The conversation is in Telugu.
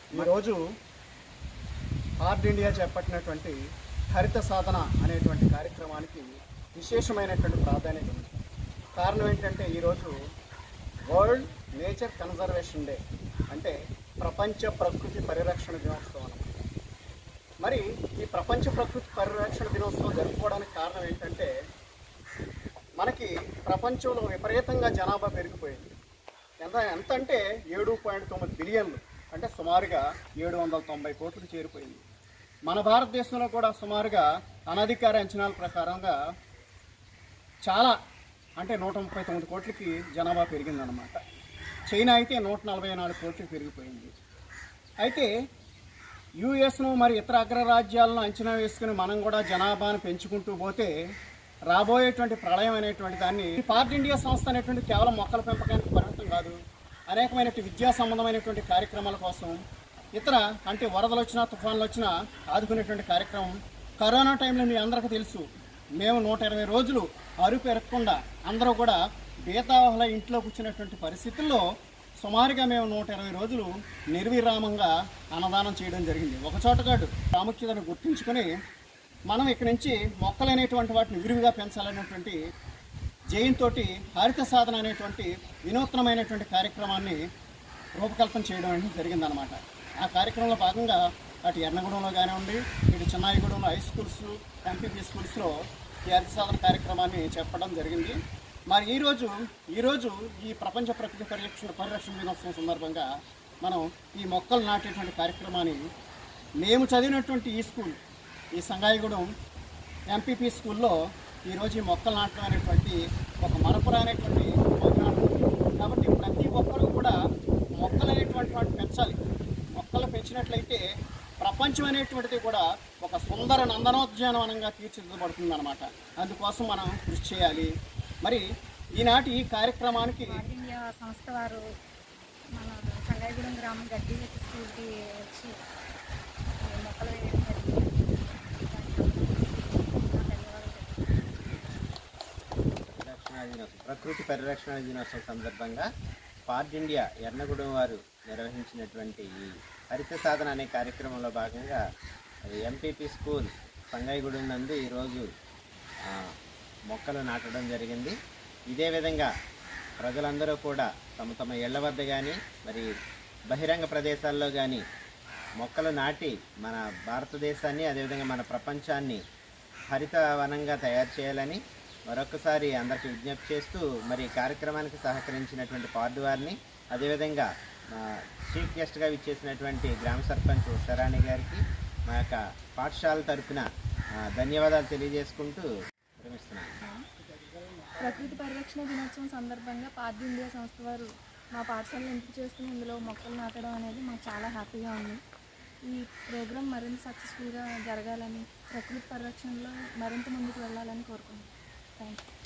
ఈరోజు ఆర్ట్ ఇండియా చేపట్టినటువంటి హరిత సాధన అనేటువంటి కార్యక్రమానికి విశేషమైనటువంటి ప్రాధాన్యత ఉంది కారణం ఏంటంటే ఈరోజు వరల్డ్ నేచర్ కన్జర్వేషన్ డే అంటే ప్రపంచ ప్రకృతి పరిరక్షణ దినోత్సవం అన్నమాట మరి ఈ ప్రపంచ ప్రకృతి పరిరక్షణ దినోత్సవం జరుపుకోవడానికి కారణం ఏంటంటే మనకి ప్రపంచంలో విపరీతంగా జనాభా పెరిగిపోయింది ఎంత ఎంత అంటే ఏడు పాయింట్ తొమ్మిది బిలియన్లు అంటే సుమారుగా ఏడు వందల తొంభై కోట్లకు చేరిపోయింది మన భారతదేశంలో కూడా సుమారుగా అనధికార అంచనాల ప్రకారంగా చాలా అంటే నూట ముప్పై తొమ్మిది కోట్లకి జనాభా పెరిగిందనమాట చైనా అయితే నూట నలభై నాలుగు కోట్లకి పెరిగిపోయింది అయితే యుఎస్ను మరి ఇతర అగ్రరాజ్యాలను అంచనా వేసుకుని మనం కూడా జనాభాను పెంచుకుంటూ పోతే రాబోయేటువంటి ప్రళయం అనేటువంటి దాన్ని ఈ పార్ట్ ఇండియా సంస్థ అనేటువంటి కేవలం మొక్కల పెంపకానికి పరిమితం కాదు అనేకమైనటువంటి విద్యా సంబంధమైనటువంటి కార్యక్రమాల కోసం ఇతర అంటే వరదలు వచ్చినా తుఫాన్లు వచ్చినా ఆదుకునేటువంటి కార్యక్రమం కరోనా టైంలో మీ అందరికీ తెలుసు మేము నూట ఇరవై రోజులు అరుపు ఎరగకుండా అందరూ కూడా బీతావహల ఇంట్లో కూర్చున్నటువంటి పరిస్థితుల్లో సుమారుగా మేము నూట ఇరవై రోజులు నిర్విరామంగా అన్నదానం చేయడం జరిగింది ఒక చోట కాదు ప్రాముఖ్యతను గుర్తుంచుకొని మనం ఇక్కడి నుంచి మొక్కలు అనేటువంటి వాటిని విరివిగా పెంచాలనేటువంటి జయంతో హరిత సాధన అనేటువంటి వినూత్నమైనటువంటి కార్యక్రమాన్ని రూపకల్పన చేయడం అనేది జరిగిందనమాట ఆ కార్యక్రమంలో భాగంగా అటు ఎర్నగూడెంలో కానివ్వండి ఇటు చెన్నాయిగూడెంలో హై స్కూల్స్ ఎంపీపీ స్కూల్స్లో ఈ హరిత సాధన కార్యక్రమాన్ని చెప్పడం జరిగింది మరి ఈరోజు ఈరోజు ఈ ప్రపంచ ప్రకృతి పరిరక్షణ పరిరక్షణ దినోత్సవం సందర్భంగా మనం ఈ మొక్కలు నాటేటువంటి కార్యక్రమాన్ని మేము చదివినటువంటి ఈ స్కూల్ ఈ సంగాయిగూడెం ఎంపీపీ స్కూల్లో ఈరోజు ఈ మొక్కలు నాటడం అనేటువంటి ఒక మరపురానేటువంటి ప్రోగ్రాం కాబట్టి ప్రతి ఒక్కరూ కూడా మొక్కలు అనేటువంటి వాటిని పెంచాలి మొక్కలు పెంచినట్లయితే ప్రపంచం అనేటువంటిది కూడా ఒక సుందర నందనోద్యానవనంగా తీర్చిదిద్దబడుతుంది అనమాట అందుకోసం మనం కృషి చేయాలి మరి ఈనాటి ఈ కార్యక్రమానికి ఆల్ ఇండియా సంస్థ వారు మన సంగాయిగూడెం గ్రామం గడ్డి స్కూల్కి వచ్చి ఈ మొక్కలు వేయడం జరిగింది పరిరక్షణ దినోత్సవం ప్రకృతి పరిరక్షణ దినోత్సవం సందర్భంగా పార్ట్ ఇండియా ఎర్నగూడెం వారు నిర్వహించినటువంటి ఈ హరిత సాధన అనే కార్యక్రమంలో భాగంగా ఎంపీపీ స్కూల్ సంగాయిగూడెం నందు ఈరోజు ఆ, మొక్కలు నాటడం జరిగింది ఇదే విధంగా ప్రజలందరూ కూడా తమ తమ ఇళ్ల వద్ద కానీ మరి బహిరంగ ప్రదేశాల్లో కానీ మొక్కలు నాటి మన భారతదేశాన్ని అదేవిధంగా మన ప్రపంచాన్ని హరిత వనంగా తయారు చేయాలని మరొకసారి అందరికీ విజ్ఞప్తి చేస్తూ మరి ఈ కార్యక్రమానికి సహకరించినటువంటి పార్డు వారిని అదేవిధంగా మా చీఫ్ గెస్ట్గా విచ్చేసినటువంటి గ్రామ సర్పంచ్ ఉషారాణి గారికి మా యొక్క పాఠశాల తరపున ఆ, ధన్యవాదాలు తెలియజేసుకుంటూ విరమిస్తున్నాను ప్రకృతి పరిరక్షణ దినోత్సవం సందర్భంగా పార్టీ ఇండియా సంస్థ వారు మా పాఠశాలను ఎంపిక చేసుకుని ఇందులో మొక్కలు నాటడం అనేది మాకు చాలా హ్యాపీగా ఉంది ఈ ప్రోగ్రాం మరింత సక్సెస్ఫుల్గా జరగాలని ప్రకృతి పరిరక్షణలో మరింత ముందుకు వెళ్ళాలని కోరుకుంటున్నాను థ్యాంక్ యూ